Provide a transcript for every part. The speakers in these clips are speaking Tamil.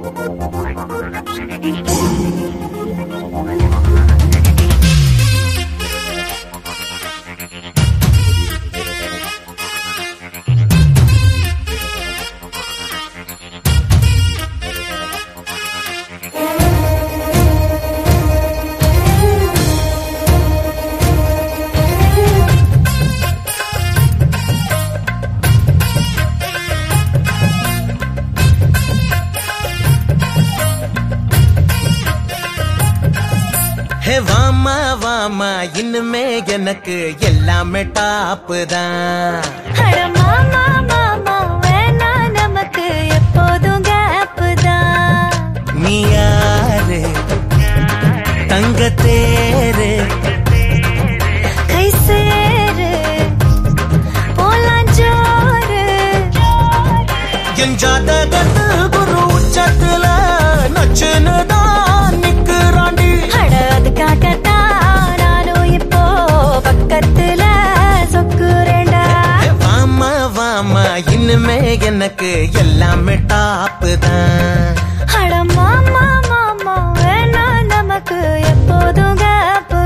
ஹே வாமா வாமா இன்னுமே எனக்கு எல்லாமே டாப்பு தான் அட மாமா மாமா வேணா நமக்கு எப்போதும் கேப்பு தான் நீ யாரு தங்க தேரு கை சேரு போலாம் ஜோரு என் ஜாதகத்து குரு உச்சத்துல நச்சுன்னு தான் நிக்கிறாண்டி அட அதுக்காகத்தான் நானும் இப்போ பக்கத்துல சொக்குறேன்டா ஹே வாமா வாமா இன்னுமே எனக்கு எல்லாமே டாப்பு தான் அட மாமா மாமா வேணா நமக்கு எப்போதும் கேப்பு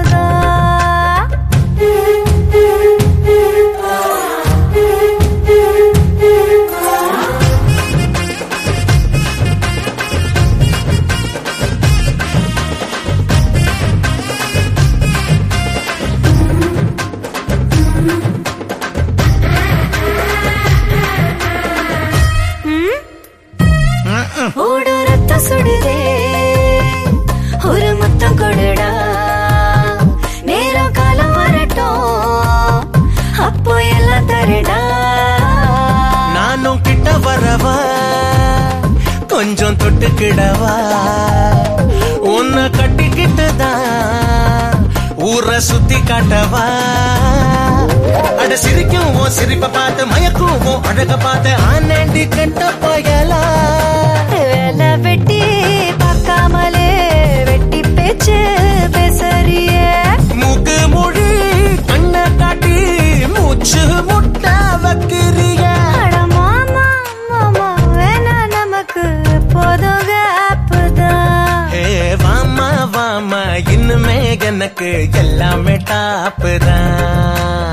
ஓடு ரத்தம் சுடுதே ஒரு முத்தம் கொடுடா நேரம் காலம் வரட்டும் அப்போ எல்லாம் தரடா நானும் கிட்ட வரவா கொஞ்சம் தொட்டுக்கிடவா உன்னை கட்டிக்கிட்டு தான் ஊரை சுத்தி காட்டவா அட சிரிக்கும் உன் சிரிப்பை பார்த்து மயக்கும் உன் அழக பார்த்து ஆனாண்டி கட்ட பயலா வேலை வெட்டி பார்க்காமலே வெட்டி பேச்சு பேசறியே மூக்கு மொழி கண்ணை காட்டி மூச்சு முட்டை வைக்கிறிய அட மாமா மாமா வேணா நமக்கு போதும் கேப்பு தான் ஏ வாமா வாமா இன்னுமே எனக்கு எல்லாமே டாப்பு தான்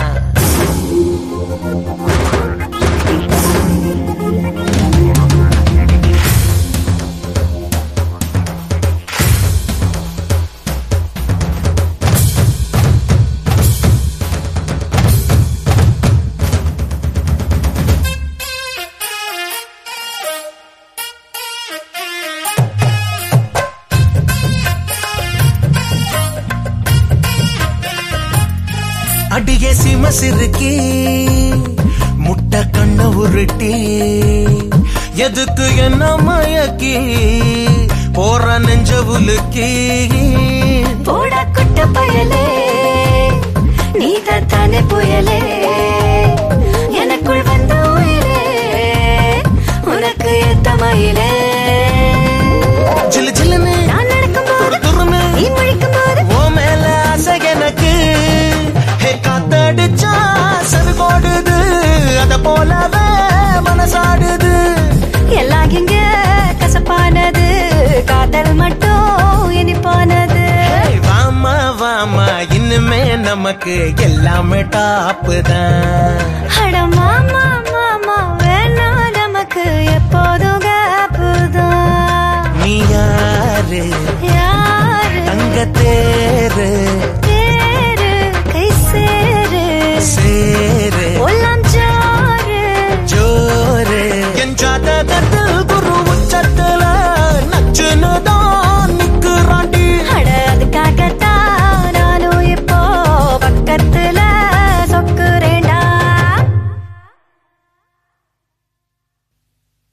அடியே சிம சிறுக்கி முட்டை கண்ண உருட்டி எதுக்கு என்ன மயக்கி போற நெஞ்ச உலுக்கி போட குட்ட பயலே நீதான் தானே புயலே எனக்குள் வந்த உயிரே உனக்கு ஏத்த மயிலே ஜிலு ஜிலுன்னு நான் நடக்கும் துரு போது துருன்னு நீ முழிக்கும் போது ஓ மேல ஆசை எனக்கு ஹே காத்தடிச்சா செவி போடுது அத போலவே மனசாடுது எல்லாம் இங்க கசப்பானது காதல் மட்டும் இனிப்பானது ஏய், வாமா வாமா இன்னுமே நமக்கு எல்லாமே டாப்பு தான் அட மாமா மாமா வேணா நமக்கு எப்போதும்